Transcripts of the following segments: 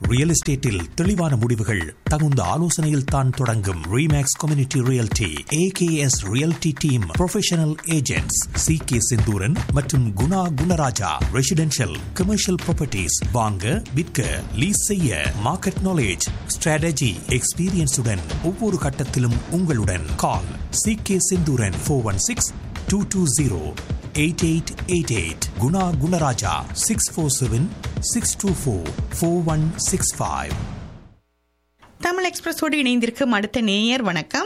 Real எஸ்டேட்டில் தெளிவான முடிவுகள் தகுந்த ஆலோசனையில் தான் தொடங்கும் Remax community realty AKS realty team professional agents C K Senthooran மற்றும் Guna Gunaraja residential commercial properties வாங்க விற்க லீஸ் செய்ய மார்க்கெட் நாலேஜ் ஸ்ட்ராட்டஜி எக்ஸ்பீரியன்ஸுடன் ஒவ்வொரு கட்டத்திலும் உங்களுடன் call C K Senthooran four one six two two zero eight eight eight eight Guna Gunaraja six four seven six two four four one six five Tamil எக்ஸ்பிரஸோடு இணைந்திருக்கும் அடுத்த நேயர் வணக்கம்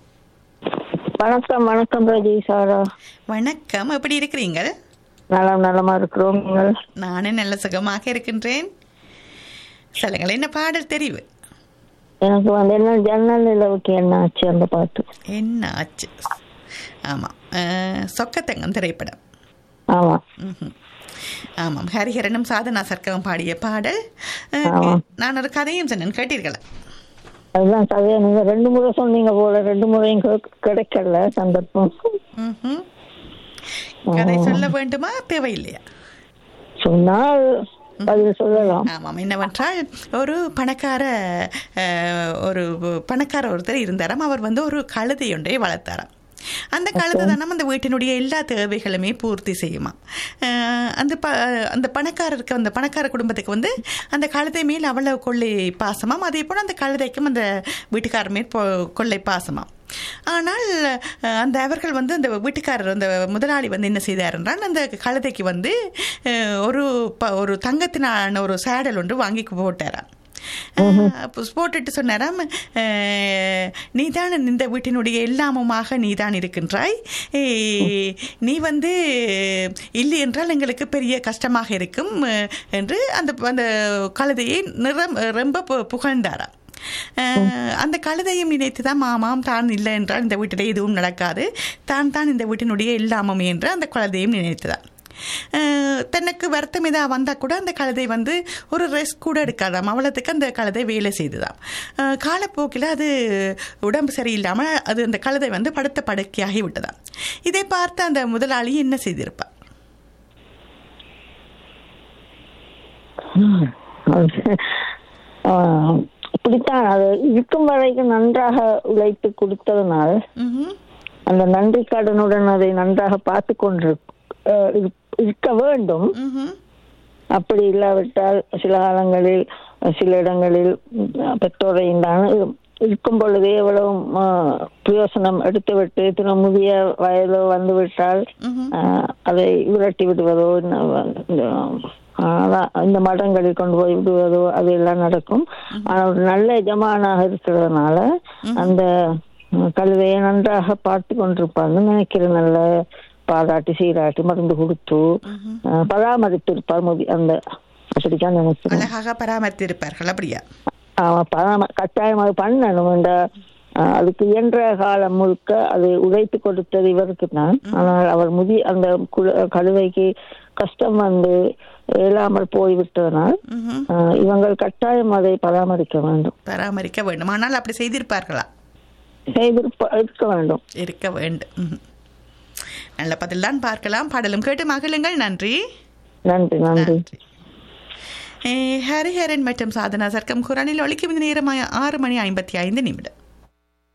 வணக்கம் வணக்கம் ரஜி சாரா வணக்கம் எப்படி இருக்கிறீங்க நலம் நலமா இருக்கிறோம் நீங்கள் நானும் நல்ல சுகமாக இருக்கின்றேன் சொல்லுங்கள் என்ன பாடல் தெரிவு எனக்கு வந்து என்ன ஜன்னல் நிலவுக்கு என்ன ஆச்சு அந்த பாட்டு என்ன ஆச்சு ஆமாம் அஹ், சொக்கத்தங்கம் திரைப்படம் ஆமா ம்ஹும். ஆமாம் ஹரிஹரனும் சாதனா சர்க்கம் பாடிய பாடல் அஹ், ஆமா. நான் ஒரு கதையும் சொன்னேன் கேட்டீர்களா அதுதான் கதையா நீங்க ரெண்டு முறை சொன்னீங்க போல ரெண்டு முறையும் கே- கிடைக்கல சந்தர்ப்பம் ம்ஹும். கதை சொல்ல வேண்டுமா தேவையில்லையா சொன்னால் பதில் சொல்லலாம் ஆமாம் என்னவென்றால் ஒரு பணக்கார அஹ், ஒரு பணக்கார ஒருத்தர் இருந்தாராம் அவர் வந்து ஒரு கழுதை ஒன்றை வளர்த்தாராம் அந்த கழுதை தானே அந்த வீட்டினுடைய எல்லா தேவைகளுமே பூர்த்தி செய்யுமா அஹ், அந்த ப அந்த பணக்காரருக்கு அந்த பணக்கார குடும்பத்துக்கு வந்து அந்த கழுதை மேல் அவ்வளவு கொள்ளை பாசமாம் அதே போல் அந்த கழுதைக்கும் அந்த வீட்டுக்காரர் மேல் பொ- கொள்ளை பாசமாம் ஆனால் அஹ், அந்த அவர்கள் வந்து அந்த வீட்டுக்காரர் அந்த முதலாளி வந்து என்ன செய்தார் என்றால் அந்த கழுதைக்கு வந்து அஹ், ஒரு ப ஒரு தங்கத்தினான ஒரு சேடல் ஒன்று வாங்கி போட்டாராம் அஹ், அப்போ போட்டுட்டு சொன்னாராம் அஹ், நீதான் இந்த வீட்டினுடைய எல்லாமுமாக நீதான் இருக்கின்றாய் ஏய், நீ வந்து இல்லை என்றால் எங்களுக்கு பெரிய கஷ்டமாக இருக்கும் அஹ், என்று அந்த அந்த கழுதையை நிறம் ரொம்ப பு- புகழ்ந்தாராம் அஹ், அந்த கழுதையும் நினைத்து தான் மாமாம் தான் இல்லை என்றால் இந்த வீட்டில் எதுவும் நடக்காது தான் தான் இந்த வீட்டினுடைய எல்லாமுமே என்று அந்த கழுதையும் நினைத்ததான் அஹ், தனக்கு வருத்தம் ஏதாவது வந்தால் கூட அந்த கழுதை வந்து ஒரு ரெஸ்ட் கூட எடுக்காதாம் அவ்வளோத்துக்கு அந்த கழுதை வேலை செய்துதாம் அஹ், காலப்போக்கில் அது உடம்பு சரியில்லாமல் அது அந்த கழுதை வந்து படுத்த படுக்கையாகி விட்டதாம் இதை பார்த்து அந்த முதலாளி என்ன செய்திருப்பார் ஆஹ், இப்படித்தான் அது இருக்கும் வரைக்கும் நன்றாக உழைத்து கொடுத்ததனால் ம்ஹும். அந்த நன்றி கடனுடன் அதை நன்றாக பார்த்து கொண்டு இருக்க வேண்டும் ம்ஹும். அப்படி இல்லாவிட்டால் சில காலங்களில் சில இடங்களில் உம், பெற்றோரையும் தான் இருக்கும் பொழுதே எவ்வளவு ஆஹ், பிரயோசனம் எடுத்துவிட்டு தின முதிய வயதோ வந்துவிட்டால் ம்ஹும். ஆஹ், அதை விரட்டி விடுவதோ இந்த, இந்த, ஆஹ், அதான் இந்த மடங்களில் கொண்டு போய் விடுவதோ அது எல்லாம் நடக்கும் ஆனால் ஒரு நல்ல எஜமானாக இருக்கிறதுனால அந்த உம், கழுதையை நன்றாக பார்த்து கொண்டிருப்பார்னு நினைக்கிறேன் நல்ல பாராட்டி சீராட்டி மருந்து கொடுத்து ஆஹ், பராமரித்திருப்பார் முதி அந்த அப்படித்தான் நினைக்கிறேன் அழகாக பராமரித்திருப்பார்கள் அப்படியா ஆமா பராம கட்டாயம் அது பண்ணணும் இந்த ஆஹ், அதுக்கு இயன்ற காலம் முழுக்க அதை உழைத்து கொடுத்தது இவருக்கு தான் ஆனால் அவர் முதி அந்த குழ- கழுதைக்கு கஷ்டம் வந்து இயலாமல் போய்விட்டதனால் ம்ஹும். ஆஹ், இவங்கள் கட்டாயம் அதை பராமரிக்க வேண்டும் பராமரிக்க வேண்டும் ஆனால் அப்படி செய்திருப்பார்களா செய்திருப்ப இருக்க வேண்டும் இருக்க வேண்டும் ம்ஹும். நல்ல பதில் தான் பார்க்கலாம் பாடலும் கேட்டு மகிழுங்கள் நன்றி நன்றி நன்றி நன்றி ஏ, ஹரிஹரன் மற்றும் சாதனா சர்க்கம் குரலில் ஒழிக்கும் இந்த நேரமாய ஆறு மணி ஐம்பத்தி ஐந்து நிமிடம்